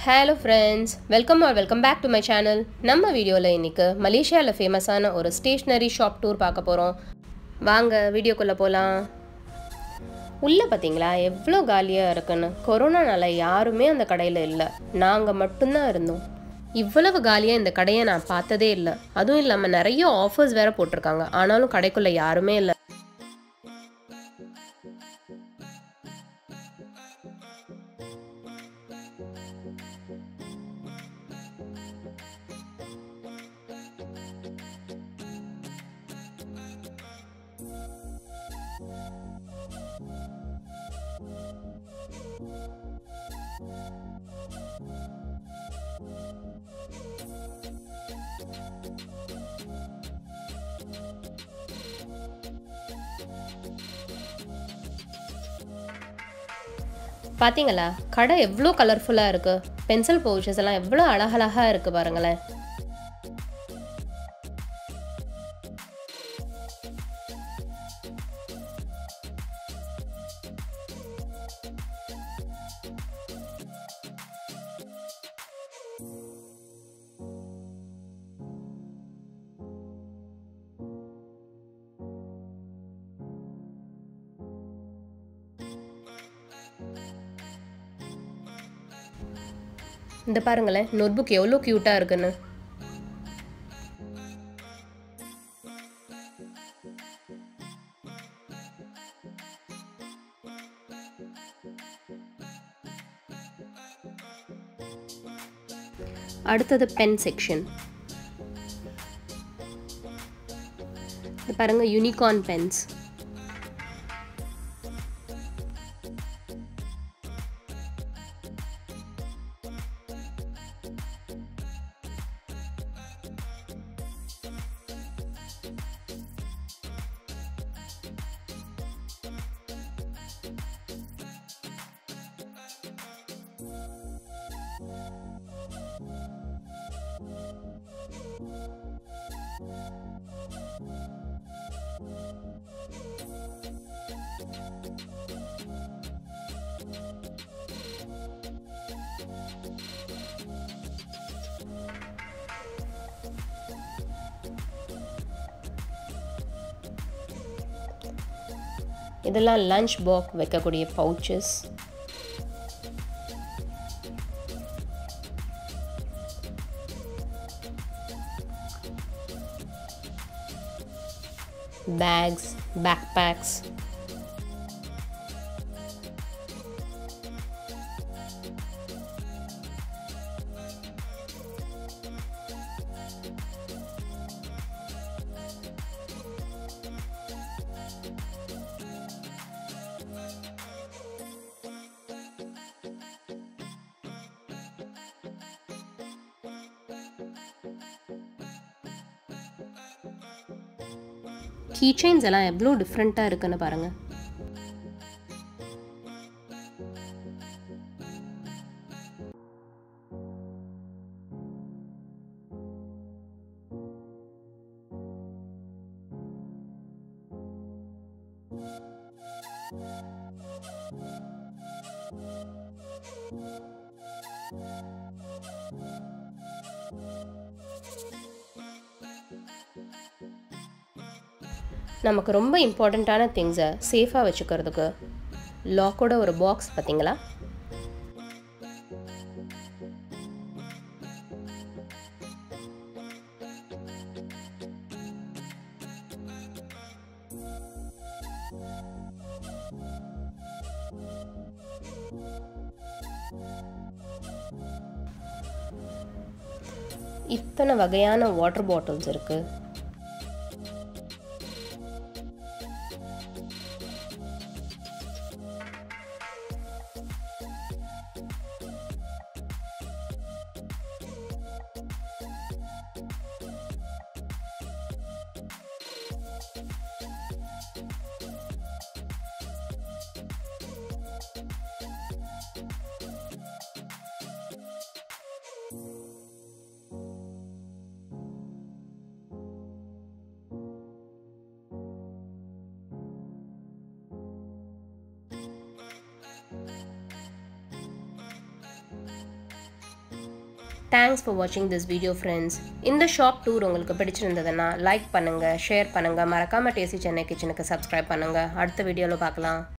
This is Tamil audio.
hello friends welcome are welcome back to my channel நம்ம வீடியோவில் இன்றைக்கி மலேசியாவில் ஃபேமஸான ஒரு ஸ்டேஷ்னரி ஷாப் டூர் பார்க்க போகிறோம் வாங்க வீடியோக்குள்ளே போகலாம் உள்ளே பார்த்தீங்களா எவ்வளோ காலியாக இருக்குன்னு கொரோனானால யாருமே அந்த கடையில் இல்லை நாங்கள் மட்டும்தான் இருந்தோம் இவ்வளவு காலியாக இந்த கடையை நான் பார்த்ததே இல்லை அதுவும் இல்லாமல் நிறைய ஆஃபர்ஸ் வேறு போட்டிருக்காங்க ஆனாலும் கடைக்குள்ளே யாருமே இல்லை பார்த்தீங்களா கடை எவ்வளோ கலர்ஃபுல்லாக இருக்குது பென்சில் பவுச்சஸ் எல்லாம் எவ்வளோ அழகழகாக இருக்குது பாருங்களேன் இந்த பாருங்களேன் நோட் புக் எவ்வளோ க்யூட்டாக இருக்குன்னு அடுத்தது பென் செக்ஷன் இது பாருங்க யூனிகார்ன் பென்ஸ் இதெல்லாம் லஞ்ச் பாக் வைக்கக்கூடிய pouches bags bag bags key chains எல்லாம் எவ்வளோ டிஃப்ரெண்ட்டாக இருக்குன்னு பாருங்கள் நமக்கு ரொம்ப இம்பார்ட்டண்ட்டான திங்ஸை சேஃபாக வச்சுக்கிறதுக்கு லாக்கோட ஒரு பாக்ஸ் பார்த்தீங்களா இத்தனை வகையான வாட்டர் பாட்டில்ஸ் இருக்குது தேங்க்ஸ் ஃபார் வாட்சிங் திஸ் வீடியோ ஃப்ரெண்ட்ஸ் இந்த ஷாப் டூர் உங்களுக்கு பிடிச்சிருந்ததுன்னா லைக் பண்ணுங்கள் ஷேர் பண்ணுங்கள் மறக்காமல் டேசி சென்னை கிச்சனுக்கு சப்ஸ்கிரைப் பண்ணுங்கள் அடுத்த வீடியோவில் பார்க்கலாம்